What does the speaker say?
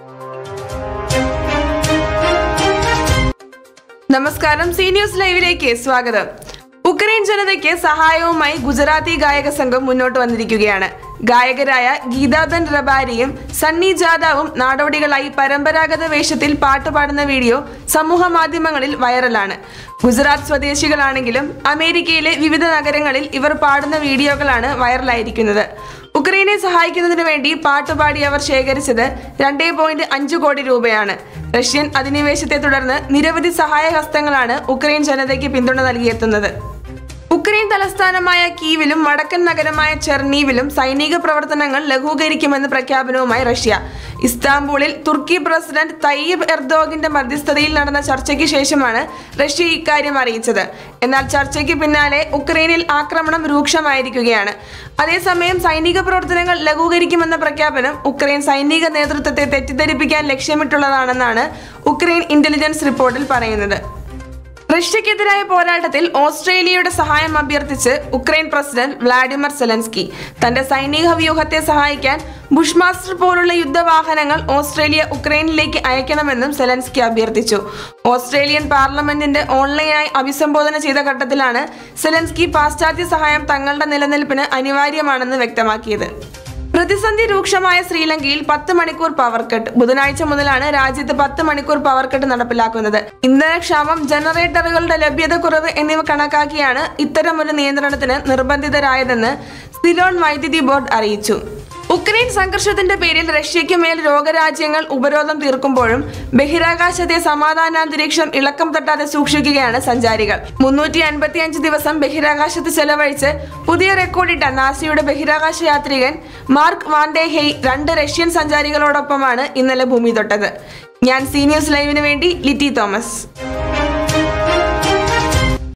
നമസ്കാരം C news ലൈവിലേക്ക് സ്വാഗതം ഉക്രൈൻ ജനതയ്ക്ക് സഹായവുമായി ഗുജറാത്തി ഗായക സംഘം മുന്നോട്ട് വന്നിരിക്കുകയാണ് ഗായകരായ ഗീതാബെൻ റബാരിയും സണ്ണി ജാദാവും നാടോടികളായി പരമ്പരാഗത വേഷത്തിൽ പാട്ട് പാടുന്ന വീഡിയോ സമൂഹ മാധ്യമങ്ങളിൽ വൈറലാണ് ഗുജറാത്ത് സ്വദേശികളാണെങ്കിലും അമേരിക്കയിലെ വിവിധ നഗരങ്ങളിൽ ഇവർ പാടുന്ന വീഡിയോകളാണ് വൈറലായിരിക്കുന്നത് ഉക്രൈനെ സഹായിക്കുന്നതിന് വേണ്ടി പാട്ടുപാടി അവർ ശേഖരിച്ചത് രണ്ടേ പോയിന്റ് അഞ്ച് കോടി രൂപയാണ് റഷ്യൻ അധിനിവേശത്തെ തുടർന്ന് നിരവധി സഹായഹസ്തങ്ങളാണ് ഉക്രൈൻ ജനതയ്ക്ക് പിന്തുണ നൽകിയെത്തുന്നത് ഉക്രൈൻ തലസ്ഥാനമായ കീവിലും വടക്കൻ നഗരമായ ചെർണീവിലും സൈനിക പ്രവർത്തനങ്ങൾ ലഘൂകരിക്കുമെന്ന് പ്രഖ്യാപനവുമായി റഷ്യ ഇസ്താംബൂളിൽ തുർക്കി പ്രസിഡന്റ് തയ്യബ് എർദോഗിന്റെ മധ്യസ്ഥതയിൽ നടന്ന ചർച്ചയ്ക്ക് ശേഷമാണ് റഷ്യ ഇക്കാര്യം അറിയിച്ചത് എന്നാൽ ചർച്ചയ്ക്ക് പിന്നാലെ ഉക്രൈനിൽ ആക്രമണം രൂക്ഷമായിരിക്കുകയാണ് അതേസമയം സൈനിക പ്രവർത്തനങ്ങൾ ലഘൂകരിക്കുമെന്ന പ്രഖ്യാപനം ഉക്രൈൻ സൈനിക നേതൃത്വത്തെ തെറ്റിദ്ധരിപ്പിക്കാൻ ലക്ഷ്യമിട്ടുള്ളതാണെന്നാണ് ഉക്രൈൻ ഇന്റലിജൻസ് റിപ്പോർട്ടിൽ പറയുന്നത് റഷ്യക്കെതിരായ പോരാട്ടത്തിൽ ഓസ്ട്രേലിയയുടെ സഹായം അഭ്യർത്ഥിച്ച് ഉക്രൈൻ പ്രസിഡന്റ് വ്ളാഡിമിർ സെലൻസ്കി തന്റെ സൈനിക വ്യൂഹത്തെ സഹായിക്കാൻ ബുഷ്മാസ്റ്റർ പോലുള്ള യുദ്ധവാഹനങ്ങൾ ഓസ്ട്രേലിയ ഉക്രൈനിലേക്ക് അയക്കണമെന്നും സെലൻസ്കി അഭ്യർത്ഥിച്ചു ഓസ്ട്രേലിയൻ പാർലമെന്റിന്റെ ഓൺലൈനായി അഭിസംബോധന ചെയ്ത ഘട്ടത്തിലാണ് സെലൻസ്കി പാശ്ചാത്യ സഹായം തങ്ങളുടെ നിലനിൽപ്പിന് അനിവാര്യമാണെന്ന് വ്യക്തമാക്കിയത് പ്രതിസന്ധി രൂക്ഷമായ ശ്രീലങ്കയിൽ പത്ത് മണിക്കൂർ പവർ കട്ട് ബുധനാഴ്ച മുതലാണ് രാജ്യത്ത് പത്ത് മണിക്കൂർ പവർ കട്ട് നടപ്പിലാക്കുന്നത് ഇന്ധനക്ഷാമം ജനറേറ്ററുകളുടെ ലഭ്യത കുറവ് എന്നിവ കണക്കാക്കിയാണ് ഇത്തരമൊരു നിയന്ത്രണത്തിന് നിർബന്ധിതരായതെന്ന് സിലോൺ വൈദ്യുതി ബോർഡ് അറിയിച്ചു ഉക്രൈൻ സംഘർഷത്തിന്റെ പേരിൽ റഷ്യയ്ക്ക് മേൽ ലോകരാജ്യങ്ങൾ ഉപരോധം തീർക്കുമ്പോഴും ബഹിരാകാശത്തെ സമാധാനാന്തരീക്ഷം ഇളക്കം തട്ടാതെ സൂക്ഷിക്കുകയാണ് സഞ്ചാരികൾ മുന്നൂറ്റി അൻപത്തി അഞ്ച് ദിവസം ബഹിരാകാശത്ത് ചെലവഴിച്ച് പുതിയ റെക്കോർഡിട്ട നാസയുടെ ബഹിരാകാശ യാത്രികൻ മാർക്ക് വാൻഡേഹെയ് രണ്ട് റഷ്യൻ സഞ്ചാരികളോടൊപ്പമാണ് ഇന്നലെ ഭൂമി തൊട്ടത് ഞാൻ സി ന്യൂസ് ലൈവിന് വേണ്ടി ലിറ്റി തോമസ്